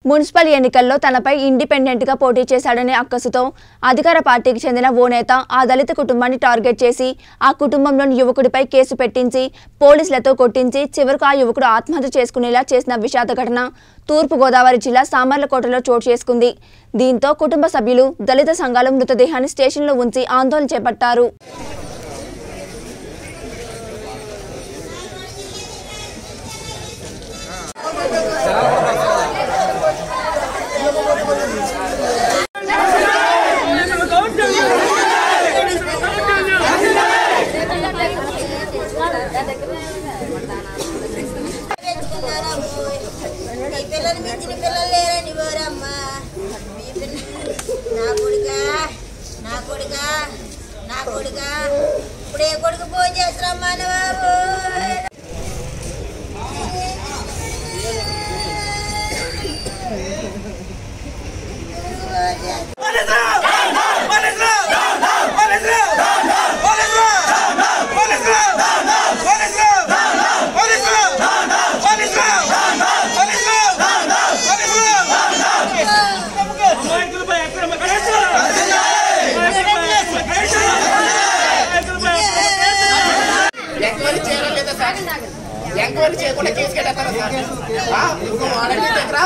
Municipal ఎన్నికల్లో తనపై independent గా పోటీ చేశాడనే అక్కసుతో అధికార పార్టీకి చెందిన ఓ నేత ఆ దళిత కుటుంబాన్ని టార్గెట్ చేసి ఆ కుటుంబంలోని యువకుడిపై కేసు పెట్టించి పోలీసులతో కొట్టించి చివరకు ఆ యువకుడు ఆత్మహత్య చేసుకునేలా చేసిన విషాద ఘటన తూర్పుగోదావరి జిల్లా సామర్లకోటలో చోటు చేసుకుంది దీంతో కుటుంబ సభ్యులు దళిత సంఘాలు మృతదేహాన్ని స్టేషన్లో ఉంచి ఆందోళన చేపట్టారు నీ పిల్లలు మించిన పిల్లలు లేరని ఓరమ్మా మీ పిల్ల నా కొడుక నా కొడుక నా కొడుక ఇప్పుడే కొడుకు ఫోన్ చేస్తారమ్మా బాబు ఎంక్వైరీ చేయడం లేదా సార్ ఎంక్వైరీ చేయకుండా కేసు కట్టేస్తారా సార్ ఆ, ఇంకో వాళ్ళకి దగ్గర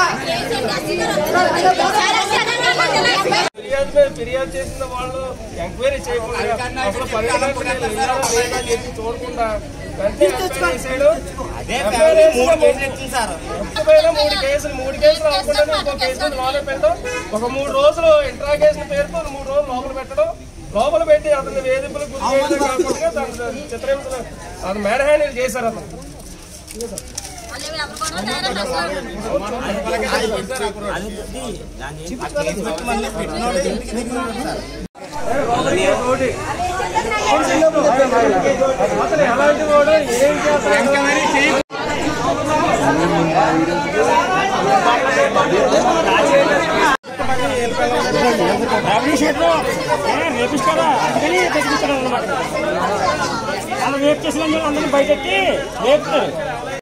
ఫిర్యాదు మీద ఫిర్యాదు చేసిన వాళ్ళు ఎంక్వైరీ చేయకుండా అసలు పరిగణించలేదు. ఇలా లేదా అని చెప్పి చూడకుండా వెంటనే ఎంక్వైరీ చేసాడు. ఎంక్వైరీ చేసిన మూడు పైన మూడు కేసులు మూడు కేసులు అనుకుంటే ఇంకో కేసు లోపల పెట్టడం ఒక మూడు రోజులు ఇంట్రాగేషన్ పేరుతో మూడు రోజులు లోపల పెట్టడం లోపల పెట్టి అతని వేధింపులకు గురి చేయడం కాకుండా దాని చిత్రహింసలు అది మేడ హ్యాండిల్ చేశారు అతను ఒకటి. అతను ఎలాంటి వాడు ఏం చేస్తాడు రేపిస్తారా అందుకని తెచ్చుకుంటారు అనమాట అలా రేపు చేసిన అందరినీ బయటెట్టి రేపుతారు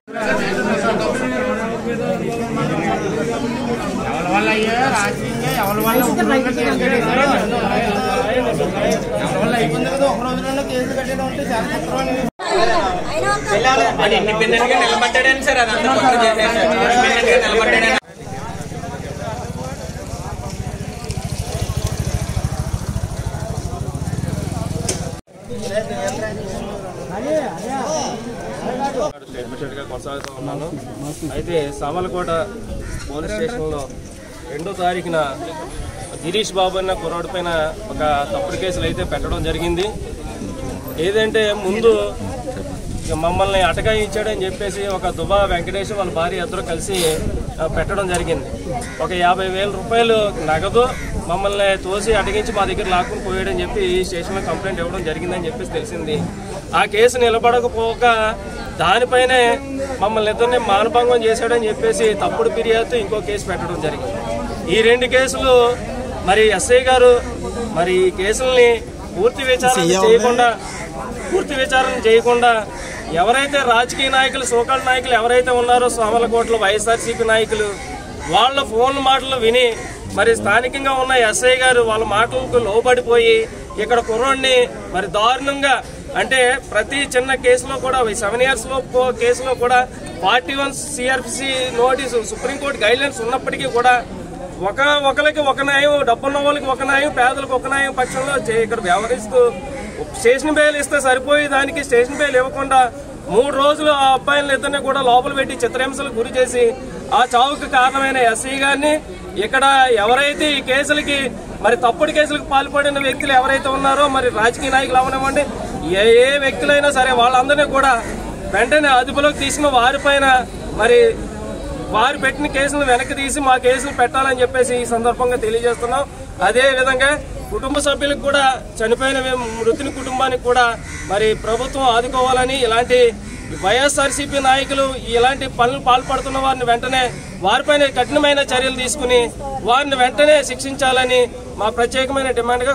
ఎవరి వల్ల అయ్యా రాజకీయంగా ఎవరి వల్ల ఉపయోగంగా కేసు కట్టేశారు ఎవరి వల్ల అయిపోయింది కదా ఒక రోజులలో కేసు కట్టడం అంటే చాలా తక్కువ అది ఇండిపెండెంట్ గా నిలబడ్డాడని సార్ అదంతా పక్కన చేసేసారు ఇండిపెండెంట్ గా నిలబడ్డాడని అడ్మిషన్గా కొనసాగుతూ ఉన్నాను అయితే సామలకోట పోలీస్ స్టేషన్లో రెండో తారీఖున గిరీష్ బాబు అన్న కుర్రాడి పైన ఒక తప్పుడు కేసులు అయితే పెట్టడం జరిగింది ఏదంటే ముందు ఇక మమ్మల్ని అటకాయించాడని చెప్పేసి ఒక దుబా వెంకటేష్ వాళ్ళ భార్య ఇద్దరు కలిసి ఆ, పెట్టడం జరిగింది ఒక యాభై వేల రూపాయలు నగదు మమ్మల్ని తోసి అటగించి మా దగ్గర లాక్కుని పోయాడని చెప్పి ఈ స్టేషన్లో కంప్లైంట్ ఇవ్వడం జరిగిందని చెప్పేసి తెలిసింది ఆ కేసు నిలబడకపోక దానిపైనే మమ్మల్ని ఇద్దరిని మానభంగం చేశాడని చెప్పేసి తప్పుడు ఫిర్యాదు ఇంకో కేసు పెట్టడం జరిగింది ఈ రెండు కేసులు మరి ఎస్ఐ గారు మరి ఈ కేసుల్ని పూర్తి విచారణ చేయకుండా పూర్తి విచారణ చేయకుండా ఎవరైతే రాజకీయ నాయకులు సోకాల్ నాయకులు ఎవరైతే ఉన్నారో సోమలకోటలో వైఎస్ఆర్సీపీ నాయకులు వాళ్ళ ఫోన్ మాటలు విని మరి స్థానికంగా ఉన్న ఎస్ఐ గారు వాళ్ళ మాటలకు లోబడిపోయి ఇక్కడ కుర్రోడిని మరి దారుణంగా అంటే ప్రతి చిన్న కేసులో కూడా సెవెన్ ఇయర్స్ లో పో- కేసులో కూడా forty one CRPC notice supreme court guidelines ఉన్నప్పటికీ కూడా ఒక ఒకరికి ఒక న్యాయం డబ్బున్న వాళ్ళకి ఒక న్యాయం పేదలకు ఒక న్యాయం పక్షంలో చే- ఇక్కడ వ్యవహరిస్తూ స్టేషన్ బెయిల్ ఇస్తే సరిపోయి దానికి స్టేషన్ బెయిల్ ఇవ్వకుండా మూడు రోజులు ఆ అబ్బాయిలను ఇద్దరిని కూడా లోపల పెట్టి చిత్రహింసలకు గురి చేసి ఆ చావుకు కారణమైన ఎస్సీ గారిని ఇక్కడ ఎవరైతే ఈ కేసులకి మరి తప్పుడు కేసులకు పాల్పడిన వ్యక్తులు ఎవరైతే ఉన్నారో మరి రాజకీయ నాయకులు అవనివ్వండి ఏ ఏ వ్యక్తులైనా సరే వాళ్ళందరినీ కూడా వెంటనే అదుపులోకి తీసుకున్న వారిపైన మరి వారు పెట్టిన కేసులను వెనక్కి తీసి మా కేసులు పెట్టాలని చెప్పేసి ఈ సందర్భంగా తెలియజేస్తున్నాం అదే విధంగా కుటుంబ సభ్యులకు కూడా చనిపోయిన వే- మృతుని కుటుంబానికి కూడా మరి ప్రభుత్వం ఆదుకోవాలని ఇలాంటి వైఎస్ఆర్సీపీ నాయకులు ఇలాంటి పనులు పాల్పడుతున్న వారిని వెంటనే వారిపైన కఠినమైన చర్యలు తీసుకుని వారిని వెంటనే శిక్షించాలని మా ప్రత్యేకమైన డిమాండ్గా